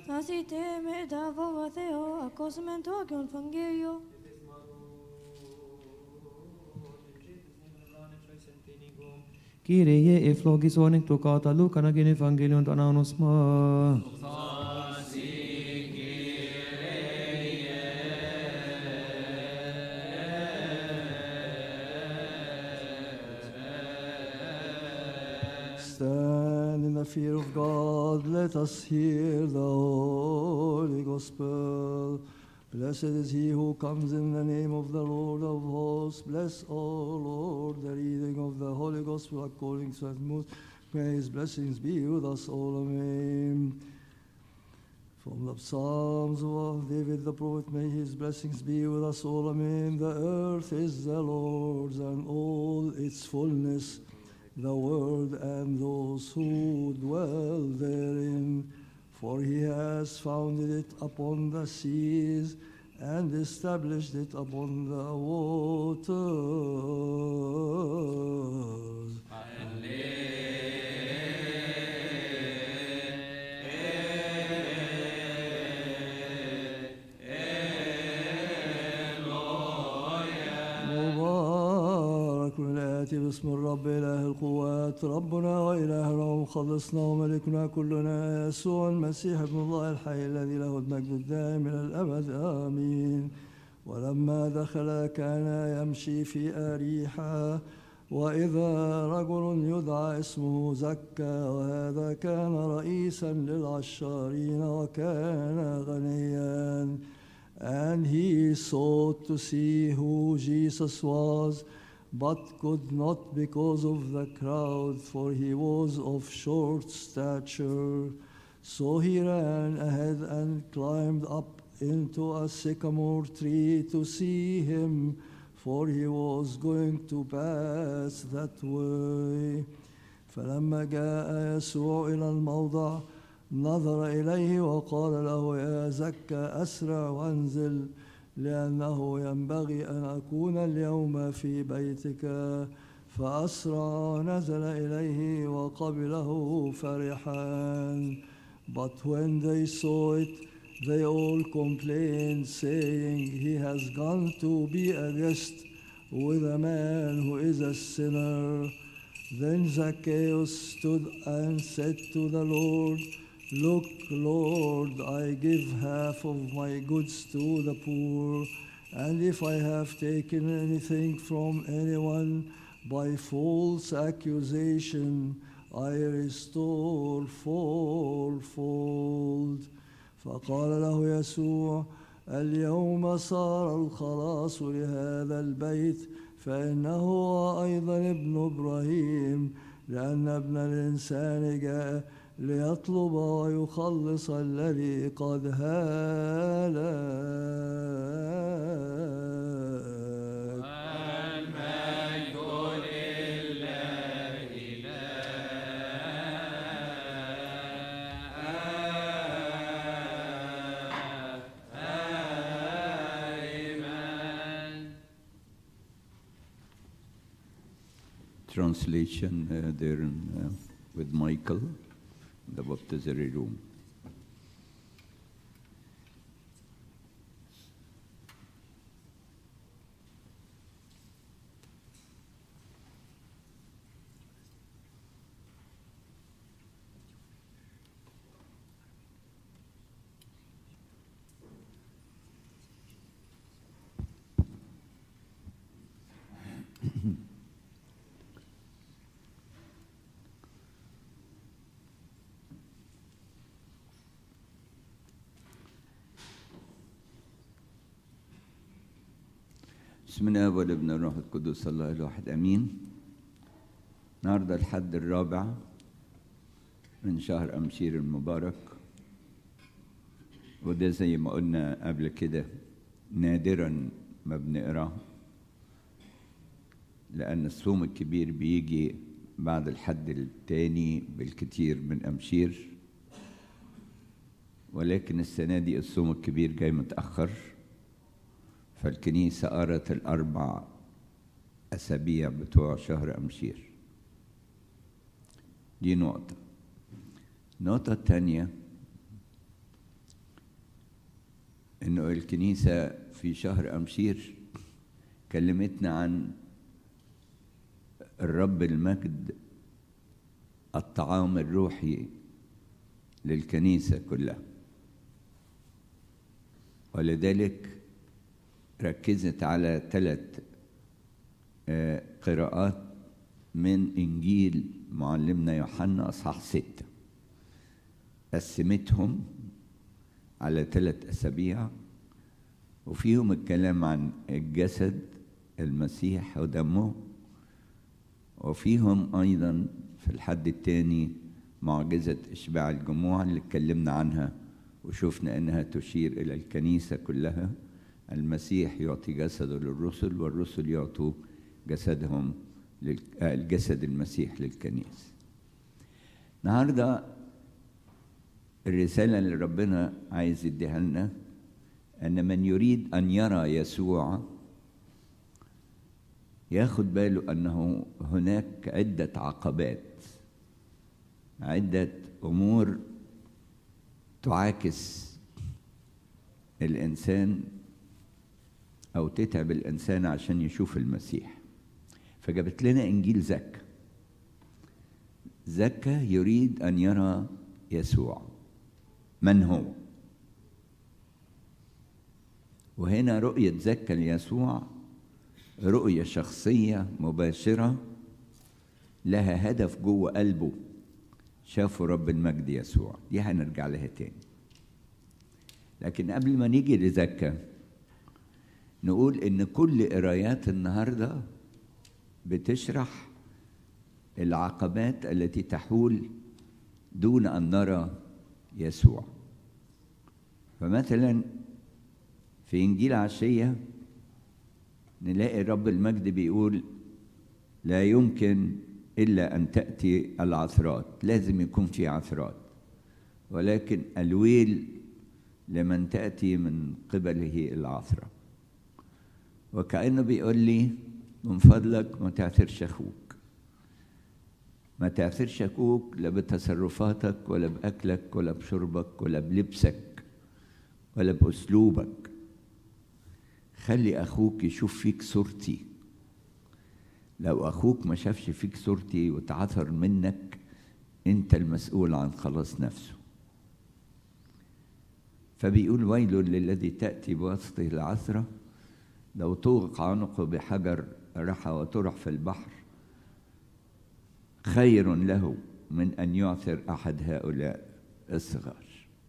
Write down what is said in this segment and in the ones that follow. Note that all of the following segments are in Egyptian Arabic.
Nasi te me da voa theo a cosamento con fangerio. Kyrie eflogison tocata Luca nagin evangelion ananus ma. Stand in the fear of God, let us hear the Holy Gospel. Blessed is he who comes in the name of the Lord of hosts. Bless, O Lord, the reading of the Holy Gospel according to St. Luke. May his blessings be with us all. Amen. From the Psalms of David the prophet, may his blessings be with us all. Amen. The earth is the Lord's and all its fullness, the world and those who dwell therein. For he has founded it upon the seas and established it upon the waters. مبارك الآتي باسم الرب إله القوات ربنا وإلهنا ومخلصنا وملكنا كلنا يسوع المسيح ابن الله الحي الذي له المجد الدائم إلى الأبد آمين ولما دخل كان يمشي في أريحة وإذا رجل يدعى اسمه زكا وهذا كان رئيسا للعشارين وكان غنيا And he sought to see who Jesus was, but could not because of the crowd, for he was of short stature. So he ran ahead and climbed up into a sycamore tree to see him, for he was going to pass that way. فلما جاء يسوع إلى الموضع نظر إليه وقال له يا زكا أسرع وانزل لأنه ينبغي أن أكون اليوم في بيتك فأسرع ونزل إليه وقبله فرحا But when they saw it, they all complained, saying, He has gone to be a guest with a man who is a sinner. Then Zacchaeus stood and said to the Lord, Look, Lord, I give half of my goods to the poor, and if I have taken anything from anyone by false accusation, I restore fourfold. فقال له يسوع اليوم صار الخلاص لهذا البيت فإنه أيضا ابن إبراهيم لأن ابن الإنسان جاء ليطلب ويخلص الذي قد هلك Translation uh, there in, uh, with Michael, the baptistry room. بسم الله والابن الروح القدس الله الواحد امين النهارده الحد الرابع من شهر امشير المبارك وده زي ما قلنا قبل كده نادرا ما بنقراه لان الصوم الكبير بيجي بعد الحد التاني بالكتير من امشير ولكن السنه دي الصوم الكبير جاي متاخر فالكنيسة قرت الأربع أسابيع بتوع شهر أمشير دي نقطة النقطة التانية انه الكنيسة في شهر أمشير كلمتنا عن الرب المجد الطعام الروحي للكنيسة كلها ولذلك ركزت على ثلاث قراءات من إنجيل معلمنا يوحنا أصحاح ستة قسمتهم على ثلاث أسابيع وفيهم الكلام عن الجسد المسيح ودمه وفيهم أيضا في الحد الثاني معجزة إشباع الجموع اللي اتكلمنا عنها وشفنا أنها تشير إلى الكنيسة كلها المسيح يعطي جسده للرسل والرسل يعطوا جسدهم الجسد المسيح للكنيسة النهاردة الرسالة اللي ربنا عايز يديها لنا أن من يريد أن يرى يسوع ياخد باله أنه هناك عدة عقبات عدة أمور تعاكس الإنسان أو تتعب الإنسان عشان يشوف المسيح فجابت لنا إنجيل زكا زكا يريد أن يرى يسوع من هو وهنا رؤية زكا ليسوع رؤية شخصية مباشرة لها هدف جوه قلبه شافوا رب المجد يسوع دي هنرجع لها تاني لكن قبل ما نيجي لزكا نقول ان كل قرايات النهارده بتشرح العقبات التي تحول دون ان نرى يسوع فمثلا في انجيل عشيه نلاقي رب المجد بيقول لا يمكن الا ان تاتي العثرات لازم يكون في عثرات ولكن الويل لمن تاتي من قبله العثره وكأنه بيقول لي من فضلك ما تعثرش أخوك ما تعثرش أخوك لا بتصرفاتك ولا بأكلك ولا بشربك ولا بلبسك ولا بأسلوبك خلي أخوك يشوف فيك صورتي لو أخوك ما شافش فيك صورتي وتعثر منك أنت المسؤول عن خلاص نفسه فبيقول ويل للذي تأتي بواسطه العثرة لو توغق عنقه بحجر رحى وطرح في البحر خير له من أن يعثر أحد هؤلاء الصغار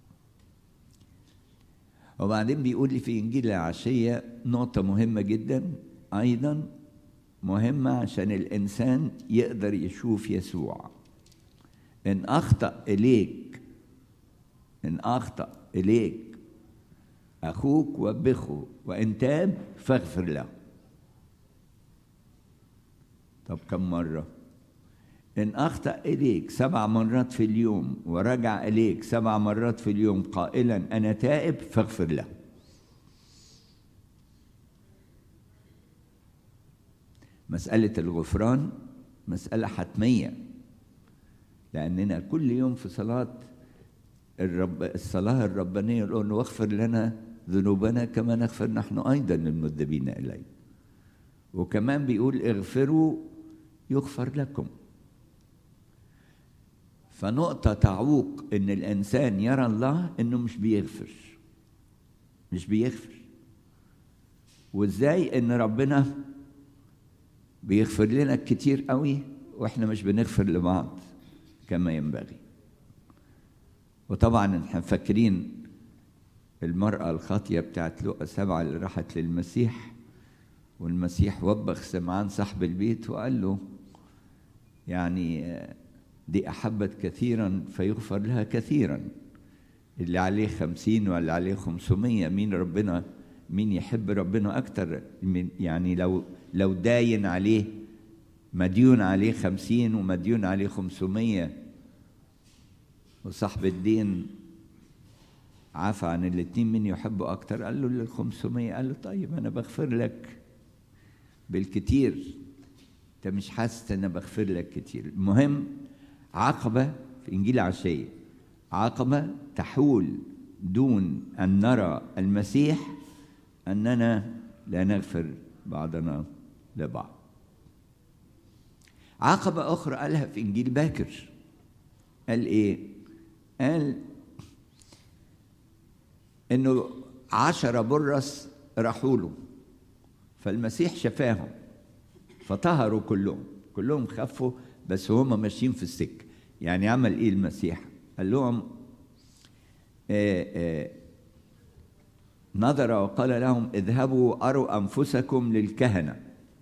وبعدين بيقول لي في إنجيل العشية نقطة مهمة جدا أيضا مهمة عشان الإنسان يقدر يشوف يسوع إن أخطأ إليك إن أخطأ إليك أخوك وبخه وإن تاب فاغفر له طب كم مرة إن أخطأ إليك سبع مرات في اليوم ورجع إليك سبع مرات في اليوم قائلا أنا تائب فاغفر له مسألة الغفران مسألة حتمية لأننا كل يوم في صلاة الرب الصلاة الربانية نقول واغفر لنا ذنوبنا كما نغفر نحن أيضا للمذنبين إليه وكمان بيقول اغفروا يغفر لكم فنقطة تعوق إن الإنسان يرى الله إنه مش بيغفر مش بيغفر وإزاي إن ربنا بيغفر لنا كتير قوي وإحنا مش بنغفر لبعض كما ينبغي وطبعا احنا فاكرين المرأة الخاطية بتاعت لقا سبعة اللي راحت للمسيح والمسيح وبخ سمعان صاحب البيت وقال له يعني دي أحبت كثيرا فيغفر لها كثيرا اللي عليه خمسين واللي عليه خمسمية مين ربنا مين يحب ربنا أكتر من يعني لو لو داين عليه مديون عليه خمسين ومديون عليه خمسمية وصاحب الدين عفى عن الاتنين من يحبه أكتر قال له للخمسمية قال له طيب أنا بغفر لك بالكتير أنت مش حاسس أنا بغفر لك كتير المهم عقبة في إنجيل عشية عقبة تحول دون أن نرى المسيح أننا لا نغفر بعضنا لبعض عقبة أخرى قالها في إنجيل باكر قال إيه؟ قال إنه عشرة برص راحوا له فالمسيح شفاهم فطهروا كلهم كلهم خفوا بس هم ماشيين في السكة يعني عمل إيه المسيح؟ قال لهم آه آه نظر وقال لهم اذهبوا أروا أنفسكم للكهنة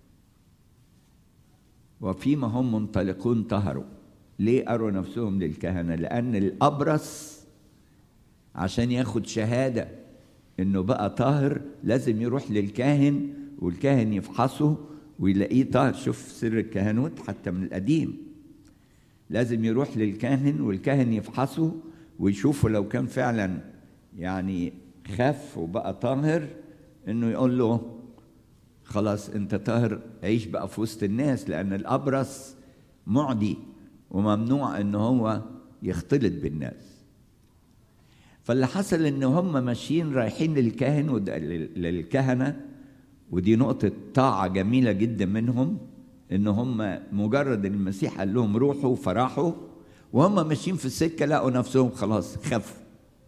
وفيما هم منطلقون طهروا ليه أروا نفسهم للكهنة لأن الأبرص عشان ياخد شهادة إنه بقى طاهر لازم يروح للكاهن والكاهن يفحصه ويلاقيه طاهر شوف سر الكهنوت حتى من القديم لازم يروح للكاهن والكاهن يفحصه ويشوفه لو كان فعلا يعني خف وبقى طاهر انه يقول له خلاص انت طاهر عيش بقى في وسط الناس لان الابرص معدي وممنوع ان هو يختلط بالناس فاللي حصل ان هم ماشيين رايحين للكاهن للكهنه ودي نقطة طاعة جميلة جدا منهم ان هم مجرد ان المسيح قال لهم روحوا فراحوا وهم ماشيين في السكة لقوا نفسهم خلاص خفوا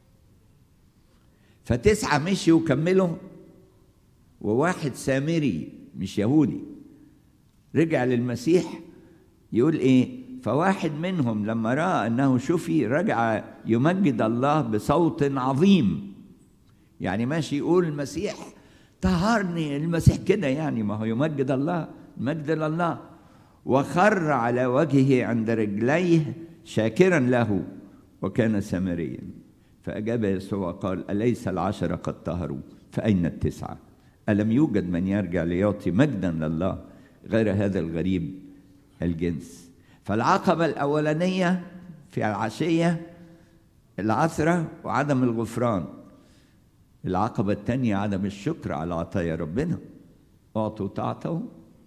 فتسعة مشيوا وكملوا وواحد سامري مش يهودي رجع للمسيح يقول ايه فواحد منهم لما راى انه شفي رجع يمجد الله بصوت عظيم يعني ماشي يقول المسيح طهرني المسيح كده يعني ما هو يمجد الله مجد لله وخر على وجهه عند رجليه شاكرا له وكان سامريا فأجاب يسوع قال أليس العشرة قد طهروا فأين التسعة ألم يوجد من يرجع ليعطي مجدا لله غير هذا الغريب الجنس فالعقبة الأولانية في العشية العثرة وعدم الغفران العقبة الثانية عدم الشكر على عطايا ربنا أعطوا تعطوا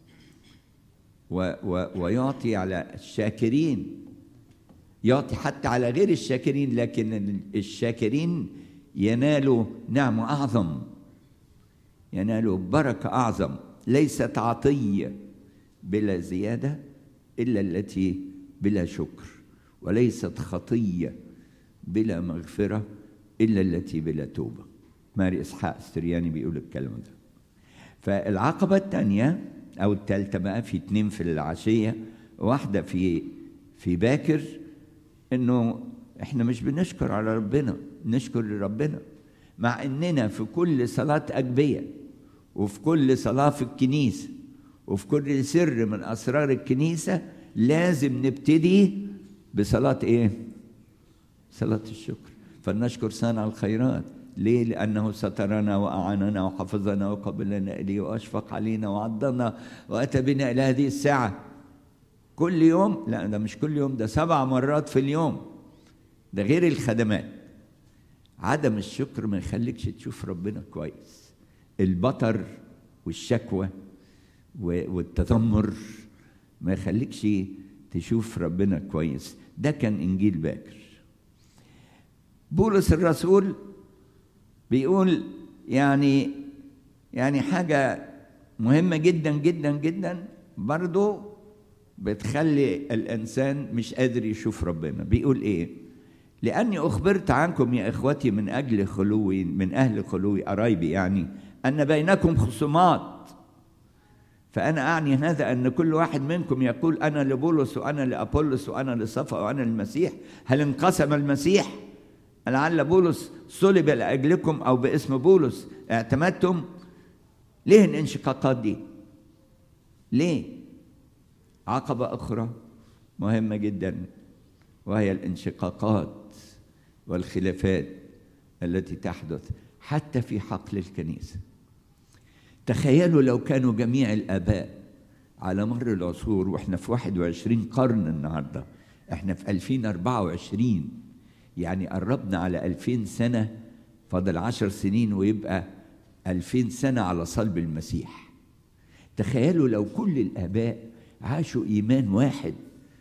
و و ويعطي على الشاكرين يعطي حتى على غير الشاكرين لكن الشاكرين ينالوا نعمة أعظم ينالوا بركة أعظم ليست عطية بلا زيادة إلا التي بلا شكر وليست خطية بلا مغفرة إلا التي بلا توبة ماري إسحاق السرياني بيقول الكلام ده فالعقبة الثانية أو الثالثة بقى في اتنين في العشية واحدة في في باكر إنه إحنا مش بنشكر على ربنا نشكر لربنا مع إننا في كل صلاة أجبية وفي كل صلاة في الكنيسة وفي كل سر من أسرار الكنيسة لازم نبتدي بصلاة إيه؟ صلاة الشكر فلنشكر صانع الخيرات ليه؟ لأنه سترنا وأعاننا وحفظنا وقبلنا إليه وأشفق علينا وعضنا وأتى بنا إلى هذه الساعة كل يوم لا ده مش كل يوم ده سبع مرات في اليوم ده غير الخدمات عدم الشكر ما يخليكش تشوف ربنا كويس البطر والشكوى والتذمر ما يخليكش تشوف ربنا كويس ده كان انجيل باكر بولس الرسول بيقول يعني يعني حاجة مهمة جدا جدا جدا برضو بتخلي الإنسان مش قادر يشوف ربنا بيقول إيه لأني أخبرت عنكم يا إخوتي من أجل خلوي من أهل خلوي قرايبي يعني أن بينكم خصومات فأنا أعني هذا أن كل واحد منكم يقول أنا لبولس وأنا لأبولس وأنا لصفا وأنا المسيح هل انقسم المسيح؟ لعل بولس صلب لأجلكم أو باسم بولس اعتمدتم ليه الانشقاقات دي؟ ليه؟ عقبة أخرى مهمة جدا وهي الانشقاقات والخلافات التي تحدث حتى في حقل الكنيسه تخيلوا لو كانوا جميع الآباء على مر العصور وإحنا في 21 قرن النهاردة إحنا في 2024 يعني قربنا على 2000 سنة فاضل عشر سنين ويبقى 2000 سنة على صلب المسيح تخيلوا لو كل الآباء عاشوا إيمان واحد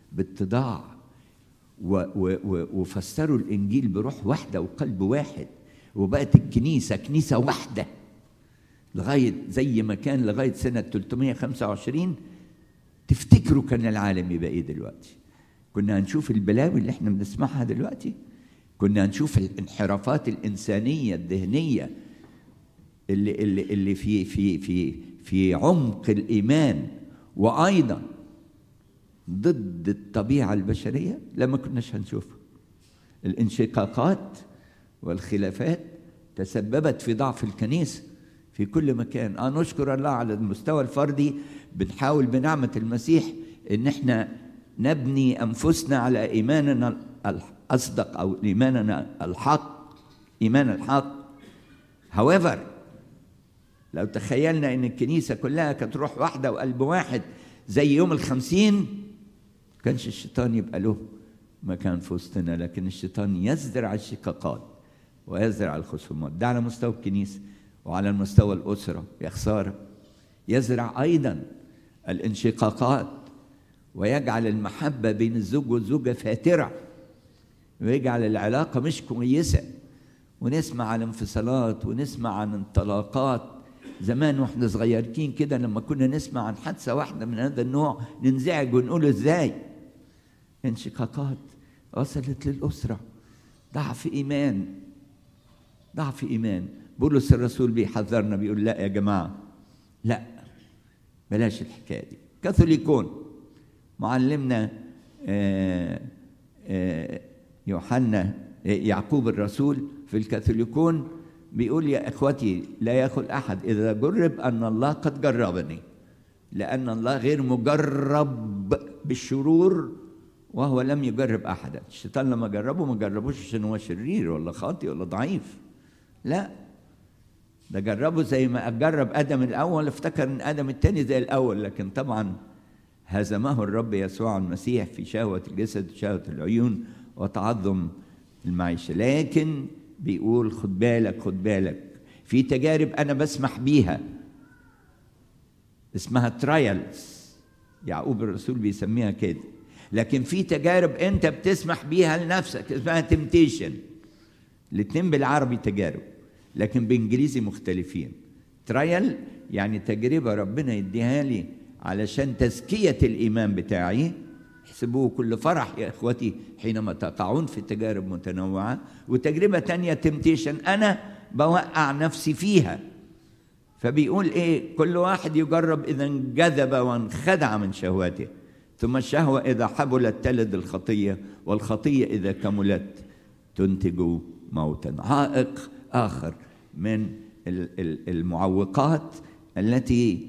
باتضاع و و و وفسروا الإنجيل بروح واحدة وقلب واحد وبقت الكنيسة كنيسة واحدة لغاية زي ما كان لغاية سنة 325 تفتكروا كان العالم يبقى ايه دلوقتي كنا هنشوف البلاوي اللي احنا بنسمعها دلوقتي كنا هنشوف الانحرافات الإنسانية الذهنية اللي اللي اللي في في في في عمق الإيمان وأيضا ضد الطبيعة البشرية لما كناش هنشوفها الانشقاقات والخلافات تسببت في ضعف الكنيسة في كل مكان أنا نشكر الله على المستوى الفردي بنحاول بنعمة المسيح إن إحنا نبني أنفسنا على إيماننا الأصدق أو إيماننا الحق إيمان الحق however لو تخيلنا إن الكنيسة كلها كانت روح واحدة وقلب واحد زي يوم الخمسين كانش الشيطان يبقى له مكان في وسطنا لكن الشيطان يزرع الشقاقات ويزرع الخصومات ده على مستوى الكنيسة وعلى مستوى الأسرة يا خسارة يزرع أيضا الانشقاقات ويجعل المحبة بين الزوج والزوجة فاترة ويجعل العلاقة مش كويسة ونسمع عن انفصالات ونسمع عن انطلاقات زمان واحنا صغيرين كده لما كنا نسمع عن حادثة واحدة من هذا النوع ننزعج ونقول ازاي انشقاقات وصلت للأسرة ضعف إيمان ضعف إيمان بولس الرسول بيحذرنا بيقول لا يا جماعة لا بلاش الحكاية دي كاثوليكون معلمنا آآ آآ يوحنا يعقوب الرسول في الكاثوليكون بيقول يا اخوتي لا ياخذ احد اذا جرب ان الله قد جربني لان الله غير مجرب بالشرور وهو لم يجرب احدا الشيطان لما جربه ما جربوش عشان هو شرير ولا خاطئ ولا ضعيف لا ده جربه زي ما جرب ادم الاول افتكر ان ادم الثاني زي الاول لكن طبعا هزمه الرب يسوع المسيح في شهوه الجسد وشهوه العيون وتعظم المعيشه لكن بيقول خد بالك خد بالك في تجارب انا بسمح بيها اسمها ترايلز يعقوب الرسول بيسميها كده لكن في تجارب انت بتسمح بيها لنفسك اسمها تمتيشن الاثنين بالعربي تجارب لكن بانجليزي مختلفين ترايل يعني تجربه ربنا يديها لي علشان تزكيه الايمان بتاعي احسبوه كل فرح يا اخوتي حينما تقعون في تجارب متنوعه وتجربه تانية تمتيشن انا بوقع نفسي فيها فبيقول ايه كل واحد يجرب اذا انجذب وانخدع من شهواته ثم الشهوه اذا حبلت تلد الخطيه والخطيه اذا كملت تنتج موتا عائق اخر من المعوقات التي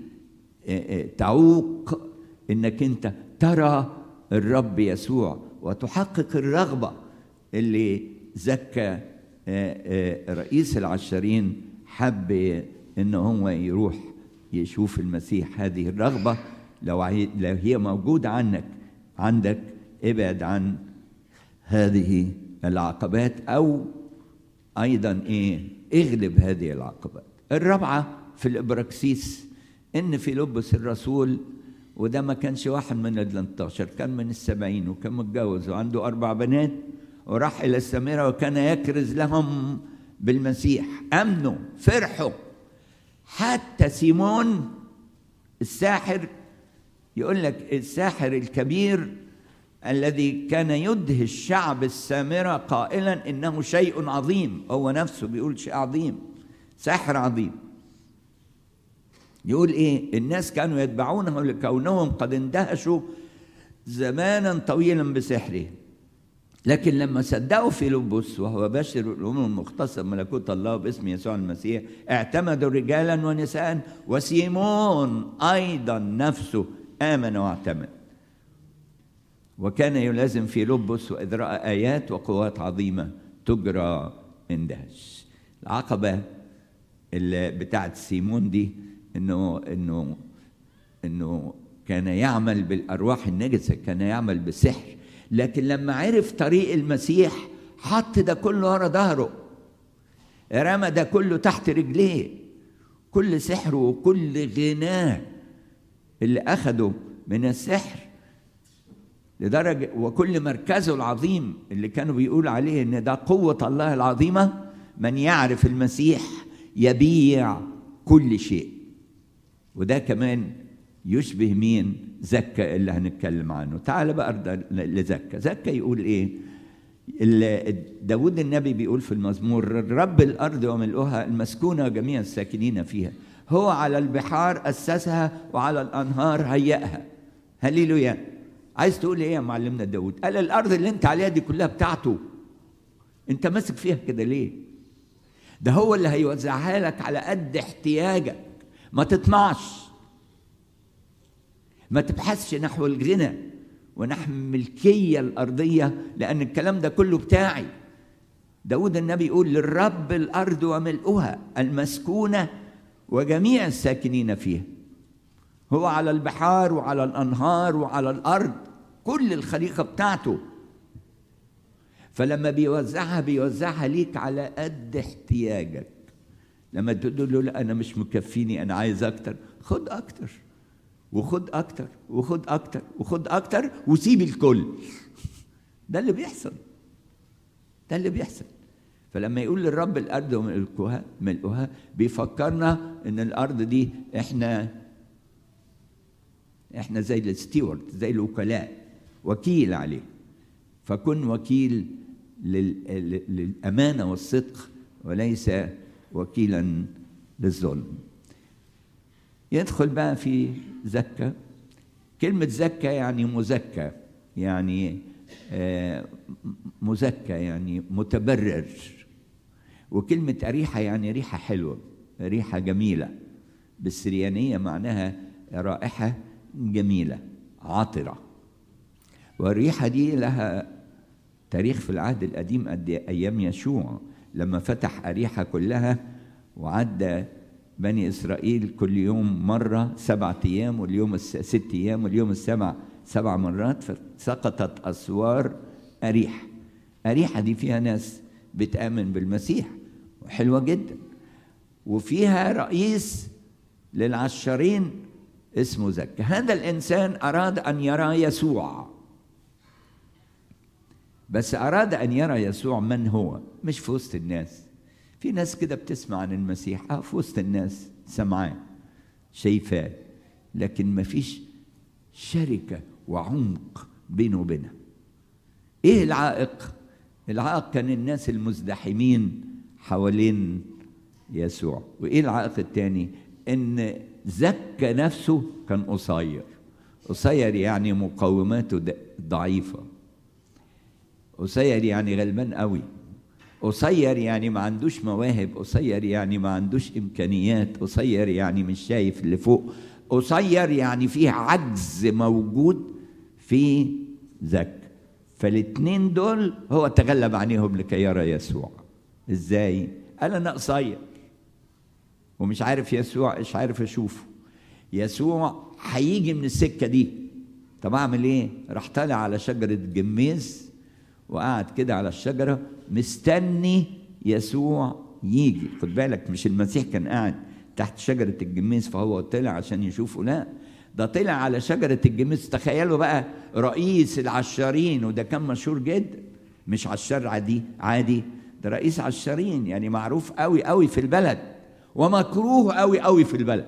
تعوق انك انت ترى الرب يسوع وتحقق الرغبه اللي زكى رئيس العشرين حب ان هو يروح يشوف المسيح هذه الرغبه لو لو هي موجوده عنك عندك ابعد عن هذه العقبات او ايضا ايه اغلب هذه العقبات الرابعه في الابراكسيس ان في لبس الرسول وده ما كانش واحد من ال 13 كان من السبعين وكان متجوز وعنده اربع بنات وراح الى السامره وكان يكرز لهم بالمسيح امنوا فرحوا حتى سيمون الساحر يقول لك الساحر الكبير الذي كان يدهش شعب السامرة قائلا إنه شيء عظيم هو نفسه بيقول شيء عظيم ساحر عظيم يقول إيه الناس كانوا يتبعونه لكونهم قد اندهشوا زمانا طويلا بسحره لكن لما صدقوا في لبس وهو بشر الأمم المختصة ملكوت الله باسم يسوع المسيح اعتمدوا رجالا ونساء وسيمون أيضا نفسه آمن واعتمد وكان يلازم في لبس وإذ رأى آيات وقوات عظيمة تجرى اندهش العقبة اللي بتاعت سيمون دي إنه إنه إنه كان يعمل بالأرواح النجسة كان يعمل بالسحر لكن لما عرف طريق المسيح حط ده كله ورا ظهره رمى ده كله تحت رجليه كل سحره وكل غناه اللي أخده من السحر لدرجة وكل مركزه العظيم اللي كانوا بيقول عليه إن ده قوة الله العظيمة من يعرف المسيح يبيع كل شيء وده كمان يشبه مين زكا اللي هنتكلم عنه تعال بقى أرض- لزكا زكا يقول ايه ال- داود النبي بيقول في المزمور رب الأرض وملؤها المسكونة وجميع الساكنين فيها هو على البحار أسسها وعلى الأنهار هيأها هللويا عايز تقول ايه يا معلمنا داود قال الأرض اللي انت عليها دي كلها بتاعته انت ماسك فيها كده ليه ده هو اللي هيوزعها لك على قد احتياجك ما تطمعش ما تبحثش نحو الغنى ونحو الملكية الأرضية لأن الكلام ده كله بتاعي داود النبي يقول للرب الأرض وملؤها المسكونة وجميع الساكنين فيها هو على البحار وعلى الأنهار وعلى الأرض كل الخليقة بتاعته فلما بيوزعها بيوزعها ليك على قد احتياجك لما تقول له لا انا مش مكفيني انا عايز اكتر خد اكتر وخد اكتر وخد اكتر وخد اكتر وسيب الكل ده اللي بيحصل ده اللي بيحصل فلما يقول للرب الارض وملؤها ملؤها بيفكرنا ان الارض دي احنا احنا زي الستيورد زي الوكلاء وكيل عليه فكن وكيل لل- للامانه والصدق وليس وكيلا للظلم يدخل بقى في زكى كلمة زكى يعني مزكى يعني آه، مزكى يعني متبرر وكلمة أريحة يعني ريحة حلوة ريحة جميلة بالسريانية معناها رائحة جميلة عطرة والريحة دي لها تاريخ في العهد القديم قد أيام يشوع لما فتح أريحة كلها وعدى بني إسرائيل كل يوم مرة سبعة أيام واليوم الس... ست أيام واليوم السبع سبع مرات فسقطت أسوار أريحة أريحة دي فيها ناس بتآمن بالمسيح وحلوة جدا وفيها رئيس للعشرين اسمه زكا هذا الإنسان أراد أن يرى يسوع بس أراد أن يرى يسوع من هو مش في وسط الناس في ناس كده بتسمع عن المسيح اه في وسط الناس سمعاه شايفاه لكن ما فيش شركة وعمق بينه وبينها ايه العائق العائق كان الناس المزدحمين حوالين يسوع وايه العائق الثاني ان زكى نفسه كان قصير قصير يعني مقوماته ض- ضعيفه قصير يعني غلبان قوي قصير يعني ما عندوش مواهب قصير يعني ما عندوش امكانيات قصير يعني مش شايف اللي فوق قصير يعني فيه عجز موجود في ذاك فالاثنين دول هو تغلب عليهم لكي يرى يسوع ازاي قال انا قصير ومش عارف يسوع مش عارف اشوفه يسوع هيجي من السكه دي طب اعمل ايه راح طالع على شجره جميز وقعد كده على الشجره مستني يسوع يجي خد بالك مش المسيح كان قاعد تحت شجره الجميز فهو طلع عشان يشوفه لا ده طلع على شجره الجميز تخيلوا بقى رئيس العشارين وده كان مشهور جدا مش عشار عادي عادي ده رئيس عشارين يعني معروف قوي قوي في البلد ومكروه قوي قوي في البلد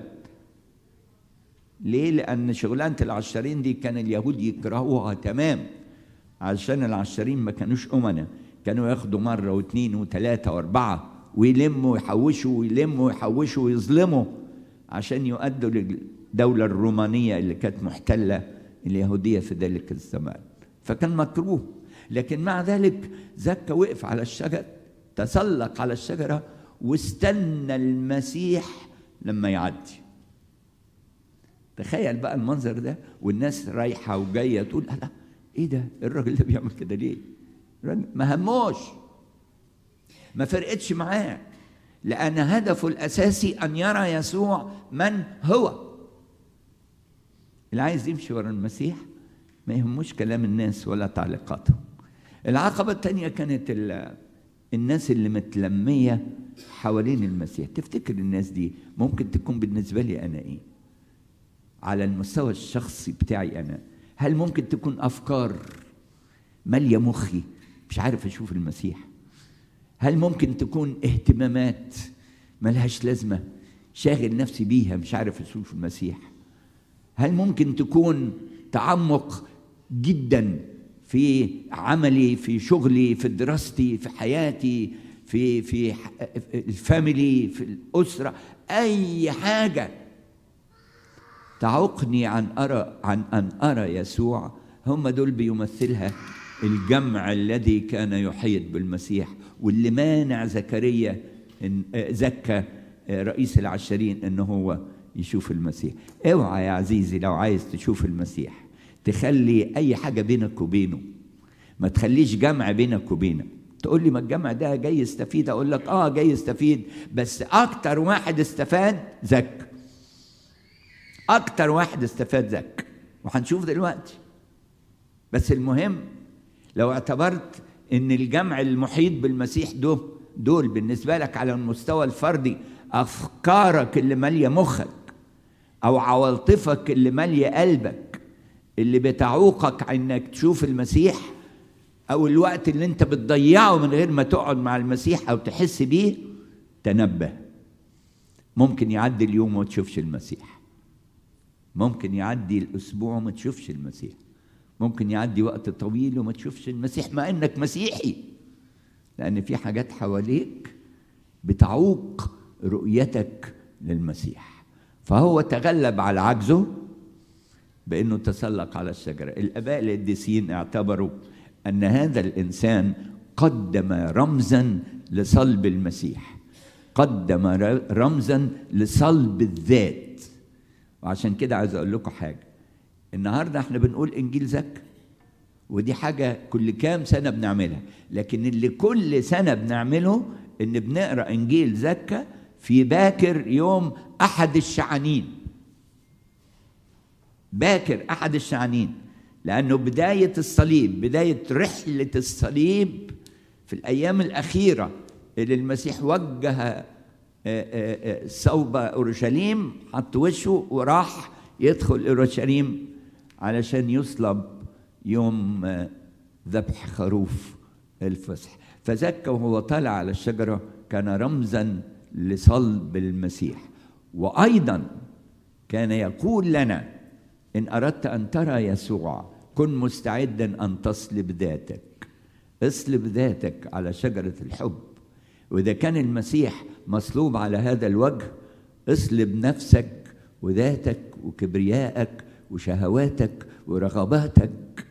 ليه لان شغلانه العشارين دي كان اليهود يكرهوها تمام عشان العشارين ما كانوش امنا كانوا ياخدوا مره واثنين وثلاثه واربعه ويلموا ويحوشوا ويلموا ويحوشوا ويظلموا عشان يؤدوا للدوله الرومانيه اللي كانت محتله اليهوديه في ذلك الزمان فكان مكروه لكن مع ذلك زكا وقف على الشجر تسلق على الشجره واستنى المسيح لما يعدي تخيل بقى المنظر ده والناس رايحه وجايه تقول لا ايه ده الراجل ده بيعمل كده ليه الراجل ما هموش ما فرقتش معاه لان هدفه الاساسي ان يرى يسوع من هو اللي عايز يمشي ورا المسيح ما يهموش كلام الناس ولا تعليقاتهم العقبة الثانية كانت الناس اللي متلمية حوالين المسيح تفتكر الناس دي ممكن تكون بالنسبة لي أنا إيه على المستوى الشخصي بتاعي أنا هل ممكن تكون أفكار مالية مخي مش عارف أشوف المسيح هل ممكن تكون اهتمامات ملهاش لازمة شاغل نفسي بيها مش عارف أشوف المسيح هل ممكن تكون تعمق جدا في عملي في شغلي في دراستي في حياتي في في الفاميلي في الأسرة أي حاجة تعوقني عن أرى عن أن أرى يسوع هم دول بيمثلها الجمع الذي كان يحيط بالمسيح واللي مانع زكريا إن زكى رئيس العشرين ان هو يشوف المسيح اوعى يا عزيزي لو عايز تشوف المسيح تخلي اي حاجه بينك وبينه ما تخليش جمع بينك وبينه تقول لي ما الجمع ده جاي يستفيد اقول لك اه جاي يستفيد بس اكتر واحد استفاد زك اكتر واحد استفاد زك وهنشوف دلوقتي بس المهم لو اعتبرت ان الجمع المحيط بالمسيح ده دول بالنسبه لك على المستوى الفردي افكارك اللي ماليه مخك او عواطفك اللي ماليه قلبك اللي بتعوقك انك تشوف المسيح او الوقت اللي انت بتضيعه من غير ما تقعد مع المسيح او تحس بيه تنبه ممكن يعدي اليوم وما تشوفش المسيح ممكن يعدي الاسبوع وما تشوفش المسيح ممكن يعدي وقت طويل وما تشوفش المسيح مع انك مسيحي لان في حاجات حواليك بتعوق رؤيتك للمسيح فهو تغلب على عجزه بانه تسلق على الشجره الاباء القديسين اعتبروا ان هذا الانسان قدم رمزا لصلب المسيح قدم رمزا لصلب الذات وعشان كده عايز اقول لكم حاجه النهارده احنا بنقول انجيل زك ودي حاجه كل كام سنه بنعملها لكن اللي كل سنه بنعمله ان بنقرا انجيل زكا في باكر يوم احد الشعانين باكر احد الشعانين لانه بدايه الصليب بدايه رحله الصليب في الايام الاخيره اللي المسيح وجه صوب اورشليم حط وشه وراح يدخل اورشليم علشان يصلب يوم ذبح خروف الفصح فزكى وهو طالع على الشجره كان رمزا لصلب المسيح وايضا كان يقول لنا ان اردت ان ترى يسوع كن مستعدا ان تصلب ذاتك اصلب ذاتك على شجره الحب واذا كان المسيح مصلوب على هذا الوجه اصلب نفسك وذاتك وكبريائك وشهواتك ورغباتك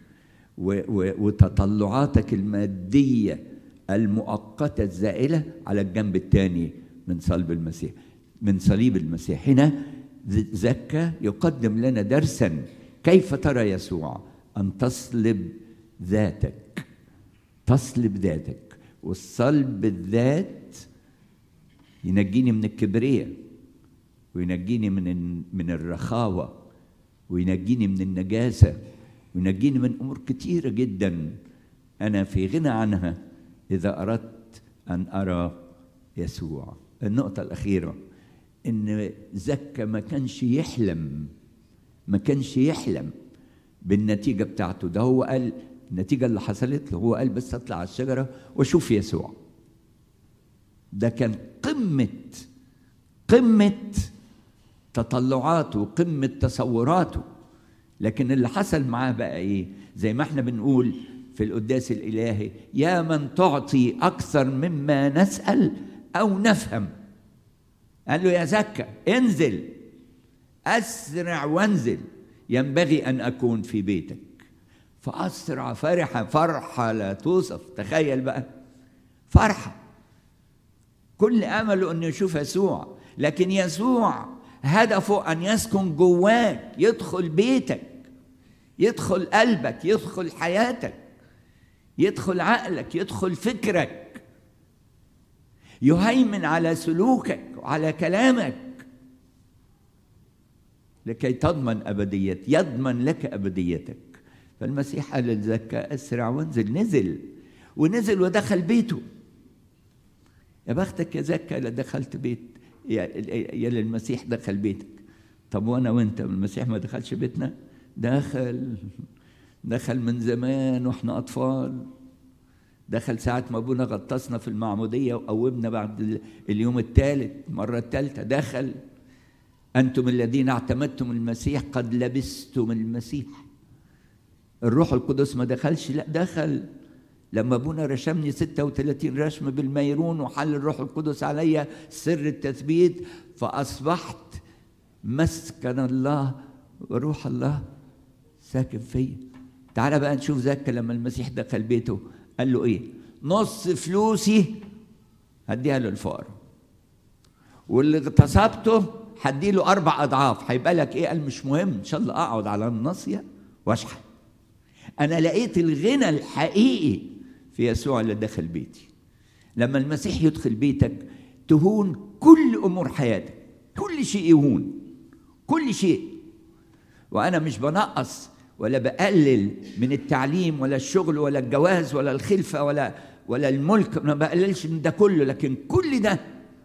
وتطلعاتك الماديه المؤقته الزائله على الجنب الثاني من صلب المسيح من صليب المسيح هنا زكى يقدم لنا درسا كيف ترى يسوع ان تصلب ذاتك تصلب ذاتك والصلب الذات ينجيني من الكبرياء وينجيني من من الرخاوه وينجيني من النجاسه وينجيني من امور كتيره جدا انا في غنى عنها اذا اردت ان ارى يسوع النقطه الاخيره ان زكا ما كانش يحلم ما كانش يحلم بالنتيجه بتاعته ده هو قال النتيجه اللي حصلت له هو قال بس اطلع على الشجره واشوف يسوع ده كان قمه قمه تطلعاته وقمه تصوراته لكن اللي حصل معاه بقى ايه زي ما احنا بنقول في القداس الالهي يا من تعطي اكثر مما نسال او نفهم قال له يا زكا انزل اسرع وانزل ينبغي ان اكون في بيتك فاسرع فرحه فرحه لا توصف تخيل بقى فرحه كل امله انه يشوف يسوع لكن يسوع هدفه ان يسكن جواك يدخل بيتك يدخل قلبك يدخل حياتك يدخل عقلك يدخل فكرك يهيمن على سلوكك وعلى كلامك لكي تضمن أبدية يضمن لك أبديتك فالمسيح قال للزكاة أسرع وانزل نزل ونزل ودخل بيته يا بختك يا زكا اللي دخلت بيت يا, يا المسيح دخل بيتك طب وانا وانت المسيح ما دخلش بيتنا دخل دخل من زمان واحنا اطفال دخل ساعة ما أبونا غطسنا في المعمودية وقومنا بعد ال- اليوم الثالث مرة الثالثة دخل أنتم الذين اعتمدتم المسيح قد لبستم المسيح الروح القدس ما دخلش لا دخل لما ابونا رشمني 36 رشم بالميرون وحل الروح القدس عليا سر التثبيت فاصبحت مسكن الله وروح الله ساكن فيا تعال بقى نشوف زكا لما المسيح دخل بيته قال له ايه نص فلوسي هديها للفقراء واللي اغتصبته هديله اربع اضعاف هيبقى لك ايه قال مش مهم ان شاء الله اقعد على الناصيه واشحن انا لقيت الغنى الحقيقي في يسوع اللي دخل بيتي لما المسيح يدخل بيتك تهون كل امور حياتك كل شيء يهون كل شيء وانا مش بنقص ولا بقلل من التعليم ولا الشغل ولا الجواز ولا الخلفه ولا ولا الملك ما بقللش من ده كله لكن كل ده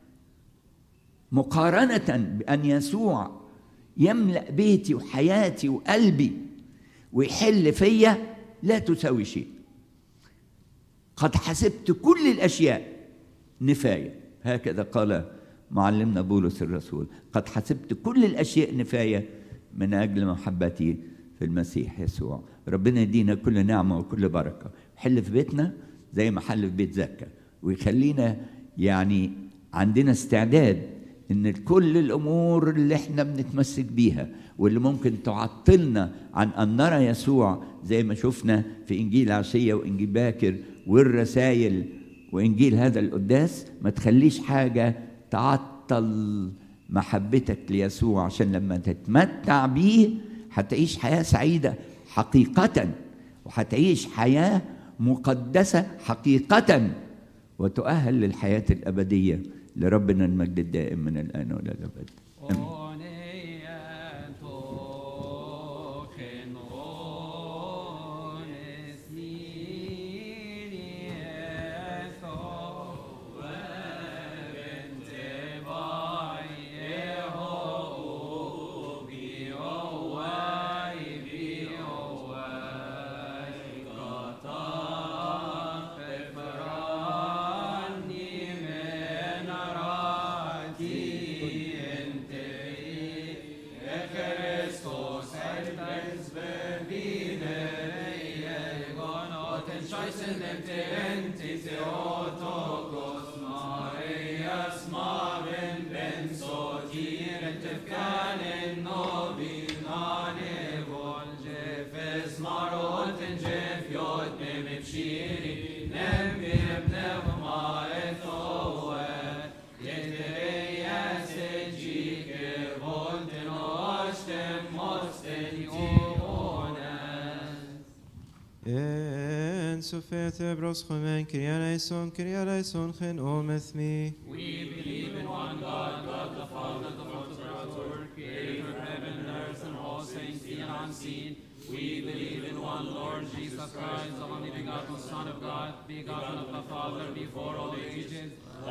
مقارنه بان يسوع يملا بيتي وحياتي وقلبي ويحل فيا لا تساوي شيء قد حسبت كل الاشياء نفايه هكذا قال معلمنا بولس الرسول قد حسبت كل الاشياء نفايه من اجل محبتي في المسيح يسوع ربنا يدينا كل نعمه وكل بركه حل في بيتنا زي ما حل في بيت زكا ويخلينا يعني عندنا استعداد ان كل الامور اللي احنا بنتمسك بيها واللي ممكن تعطلنا عن ان نرى يسوع زي ما شفنا في انجيل عشيه وانجيل باكر والرسائل وانجيل هذا القداس ما تخليش حاجه تعطل محبتك ليسوع عشان لما تتمتع بيه هتعيش حياه سعيده حقيقه وهتعيش حياه مقدسه حقيقه وتؤهل للحياه الابديه لربنا المجد الدائم من الان والى الابد امين En sofete bros chomen, Kyrie eleison, Kyrie eleison, chen ometh mi. We believe in one God, God the Father, the Lord of Lord, creator of heaven and earth and all things seen and unseen. We believe in one Lord Jesus Christ, the only begotten Son of God, begotten of the Father before all ages.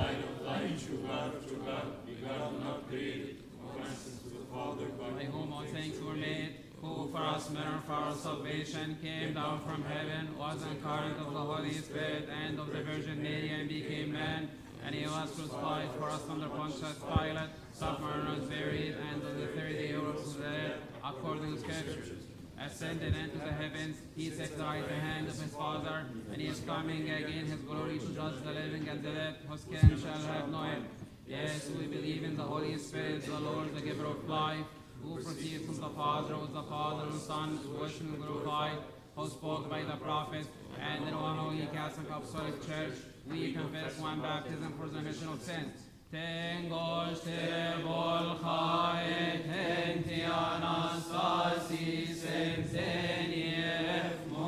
By whom all things were made, who for us men and for our salvation came down from heaven, was incarnate of the Holy Spirit and of the Virgin Mary, and became man. And he was crucified for us under Pontius Pilate, suffered and was buried, and on the third day rose from the dead, according to Scriptures. Ascended into the heavens, he sits at the right hand of his Father, and he is coming again his glory to judge the living and the dead, whose king shall have no end. Yes, we believe in the Holy Spirit, the Lord, the giver of life, who proceeds from the Father, who is the Father and Son, who is and glorified, who spoke by the prophets, and in one holy Catholic Apostolic Church, we confess one baptism for the remission of sins. Tengos te volchae tenti anastasis entenief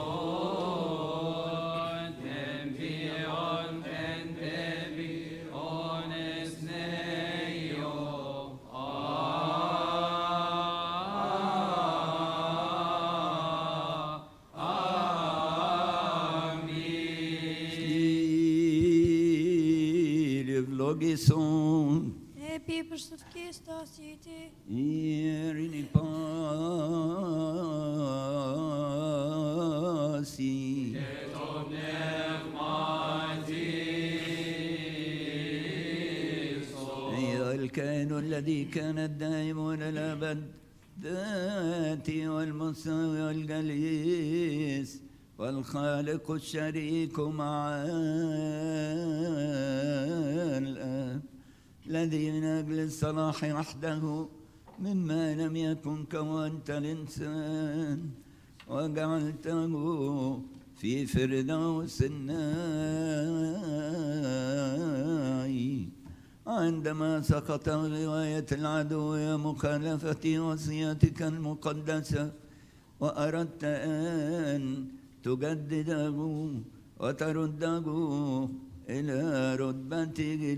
mon tempion tentevi ones neo Kyrie vlogison, Επί προστατικής στάσιτη, ειρήνη πάση. το πνεύμα والكائن الذي كان الدائم إلى الأبد ذاتي والمستوي والجليس والخالق الشريك مع الآب الذي من أجل الصلاح وحده مما لم يكن كونت الإنسان وجعلته في فردوس الناي عندما سقط رواية العدو ومخالفة وصيتك المقدسة وأردت أن تجدده وترده إلى رتبته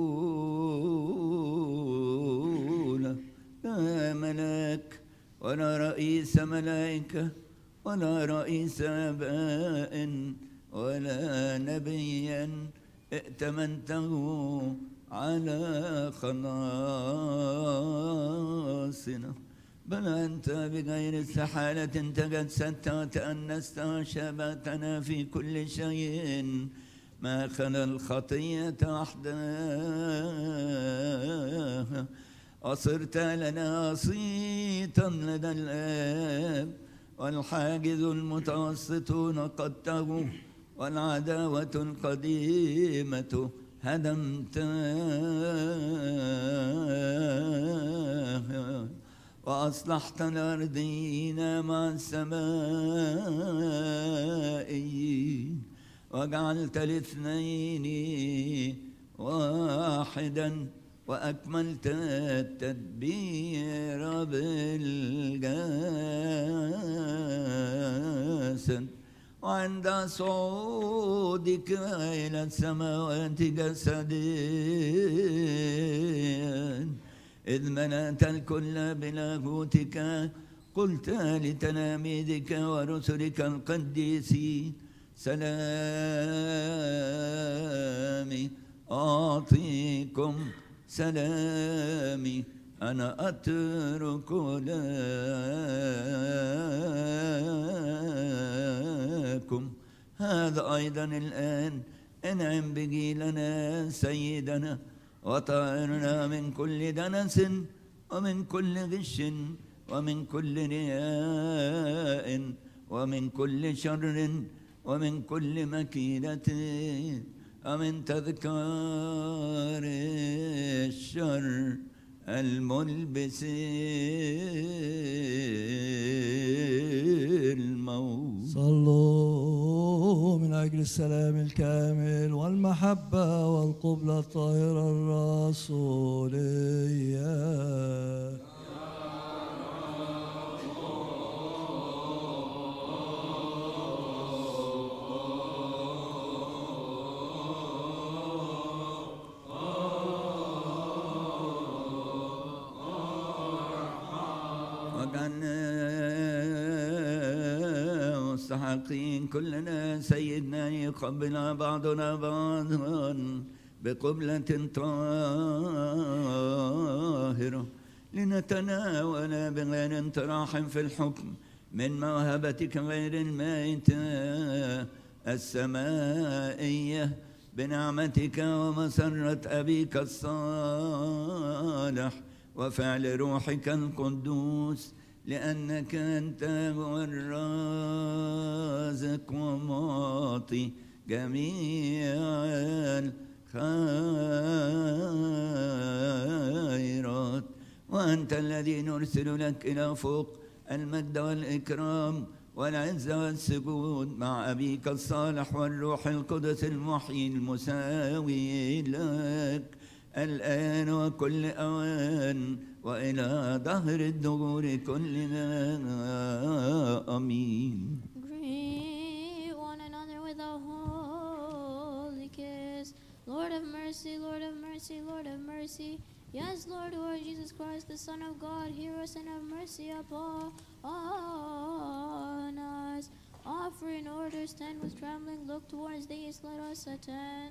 الأولى لا ملاك ولا رئيس ملائكة ولا رئيس آباء ولا نبيا ائتمنته على خلاصنا بل أنت بغير استحالة تجسدت وتأنست وشابهتنا في كل شيء ما خلا الخطية وحدها وصرت لنا وسيطا لدى الآب والحاجز المتوسط نقضته والعداوة القديمة هدمتها وأصلحت الأرضين مع السمائيين وجعلت الاثنين واحدا وأكملت التدبير بالجسد وعند صعودك إلى السماوات جسديا إذ منأت الكل بلاهوتك قلت لتلاميذك ورسلك القديسين سلامي أعطيكم سلامي أنا أترك لكم هذا أيضا الآن انعم به لنا سيدنا وطهرنا من كل دنس ومن كل غش ومن كل رياء ومن كل شر ومن كل مكيدة ومن تذكار الشر الملبس الموت صلوا من أجل السلام الكامل والمحبة والقبلة الطاهرة الرسولية وجعلنا مستحقين كلنا سيدنا يقبل بعضنا بعضا بقبلة طاهرة لنتناول بغير انطراح في الحكم من موهبتك غير المائتة السمائية بنعمتك ومسرة أبيك الصالح وفعل روحك القدوس لأنك أنت هو الرازق ومعطي جميع الخيرات وأنت الذي نرسل لك إلى فوق المجد والإكرام والعزة والسجود مع أبيك الصالح والروح القدس المحيي المساوي لك الآن وكل أوان وإلى دهر الدهور كلنا آمين Greet one another with a holy kiss. Lord of mercy, Lord of mercy, Lord of mercy. Yes, Lord, Lord Jesus Christ, the Son of God, hear us and have mercy upon us. Offering orders, stand with trembling, look towards the east, let us attend.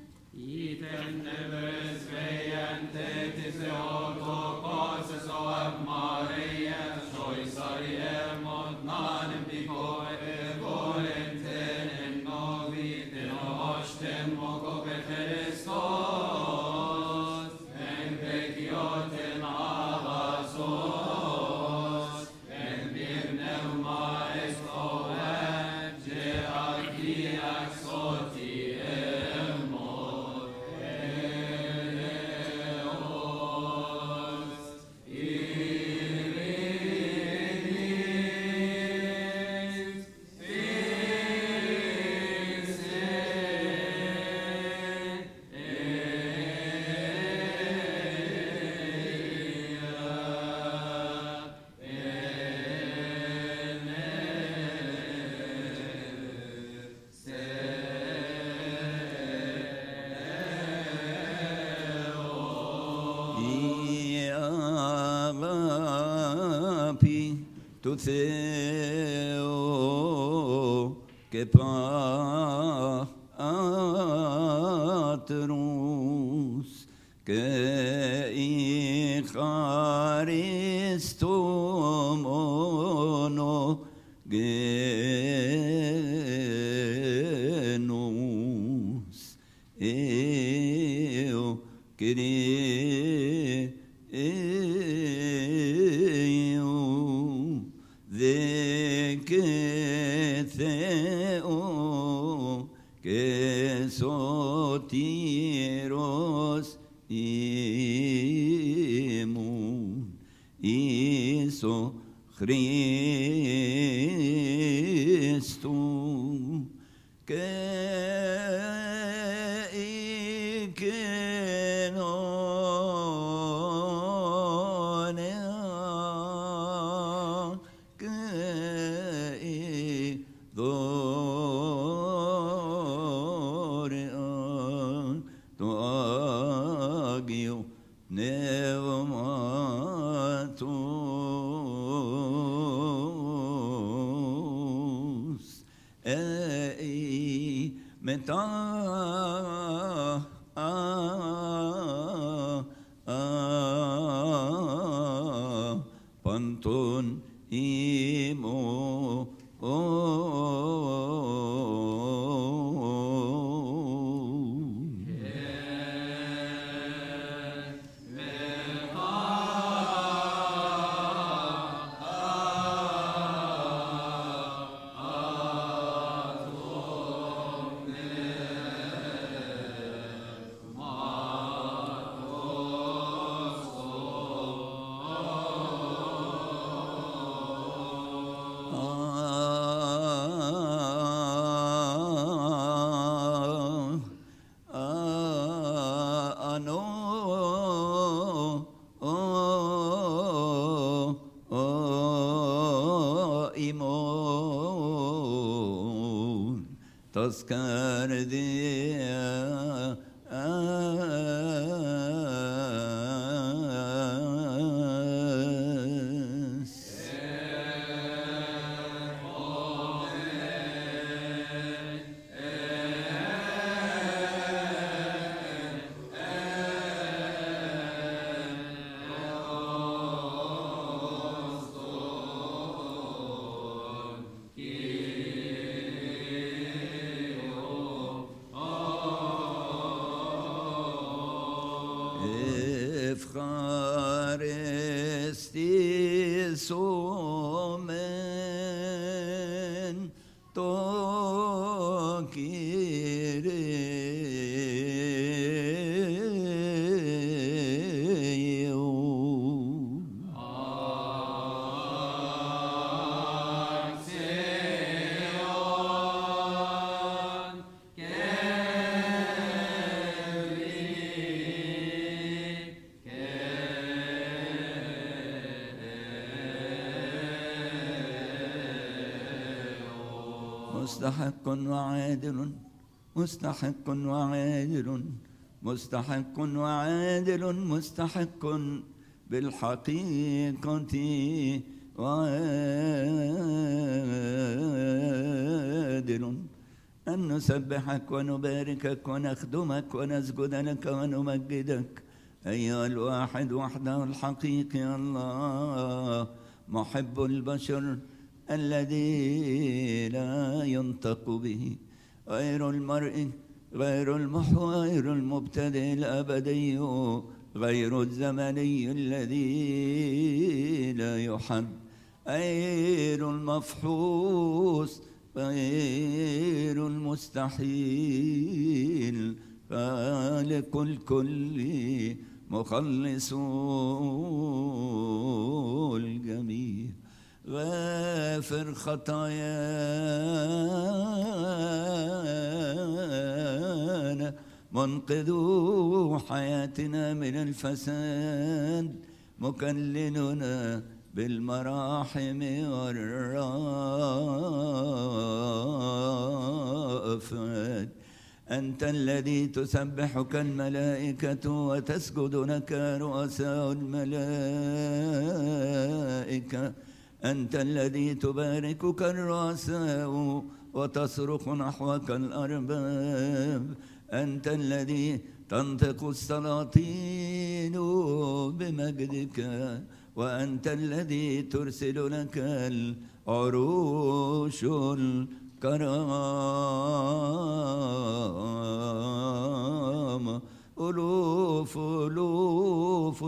Christos, en vecchio Theo que patrus que Icharistum ono genus eu queria de que theo que sotiros imun iso Christum que que no nea que dorea to agio nevamatus ei meta a a pantun imo Ah, ah, ano, oh, oh, imon, تذكر دي آس Ευχαριστή σωμεν το Κύριε. مستحق وعادل مستحق وعادل مستحق وعادل مستحق بالحقيقة وعادل أن نسبحك ونباركك ونخدمك ونسجد لك ونمجدك أيها الواحد وحده الحقيقي الله محب البشر الذي لا ينطق به غير المرء غير المحو غير المبتدئ الأبدي غير الزمني الذي لا يحد غير المفحوص غير المستحيل خالق الكل مخلص الجميع غافر خطايانا منقذ حياتنا من الفساد مكللنا بالمراحم والرافات أنت الذي تسبحك الملائكة وتسجد لك رؤساء الملائكة أنت الذي تباركك الرؤساء وتصرخ نحوك الأرباب أنت الذي تنطق السلاطين بمجدك وأنت الذي ترسل لك العروش الكرام ألوف ألوف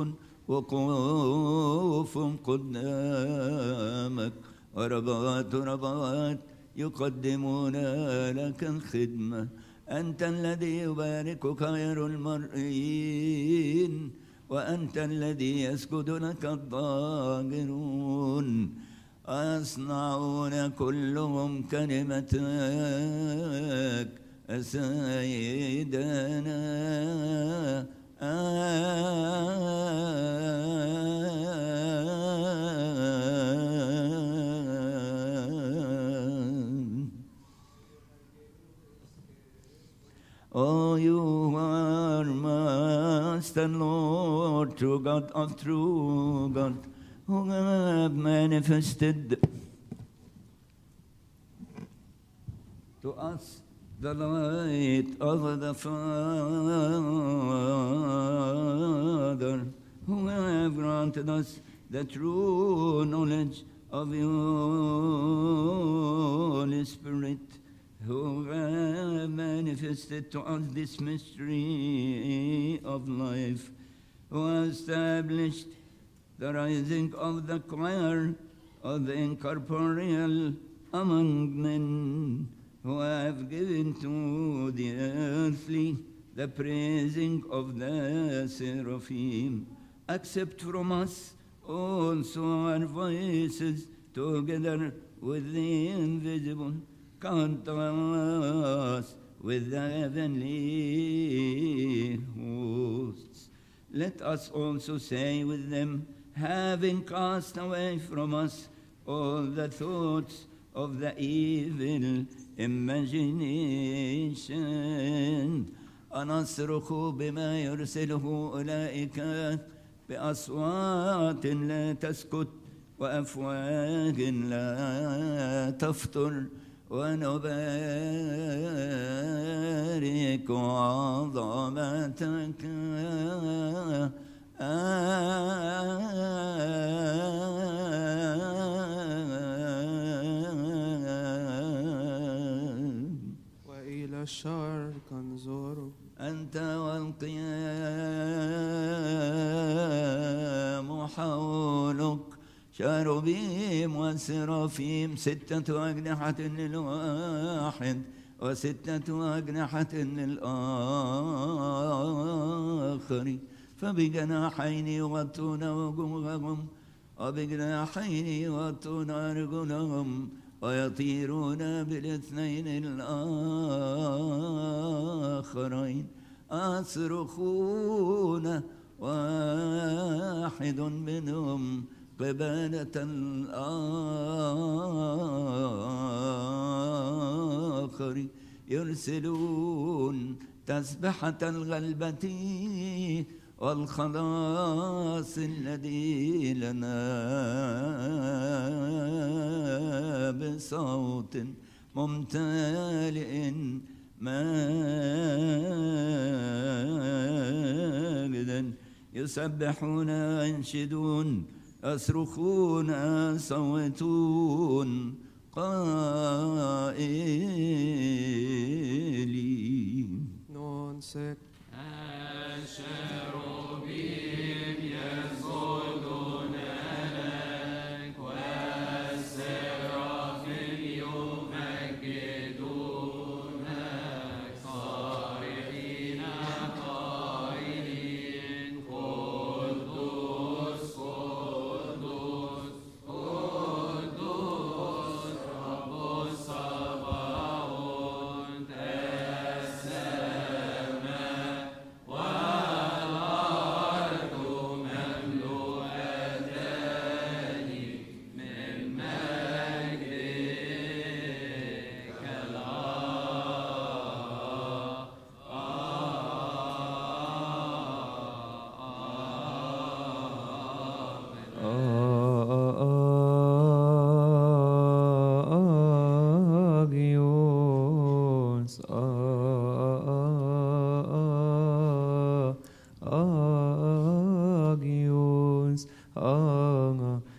وقوف قدامك وربوات ربوات يقدمون لك الخدمة أنت الذي يباركك خير المرئين وأنت الذي يسجد لك الضاجرون أصنعون كلهم كلمتك سيدنا Oh, you are Master, Lord, true God of true God, who have manifested to us the light of the Father, who have granted us the true knowledge of your Holy Spirit, who have manifested to us this mystery of life, who has established the rising of the choir of the incorporeal among men, who have given to the earthly the praising of the seraphim. Accept from us also our voices together with the invisible. Count us with the heavenly hosts. Let us also say with them, having cast away from us all the thoughts of the evil imagination أنصرخ بما يرسله أولئك بأصوات لا تسكت وأفواج لا تفطر ونبارك عظمتك وإلى الشرق انظروا أنت والقيام حولك شاربيم وسرافيم ستة أجنحة للواحد وستة أجنحة للآخر فبجناحين يغطون وجوههم وبجناحين يغطون أرجلهم ويطيرون بالاثنين الآخرين أصرخون واحد منهم قبالة الآخر يرسلون تسبحة الغلبة والخلاص الذي لنا بصوت ممتلئ ماجدا يسبحون ينشدون يصرخون يصوتون قائلين Non sec Wa uns. Amen.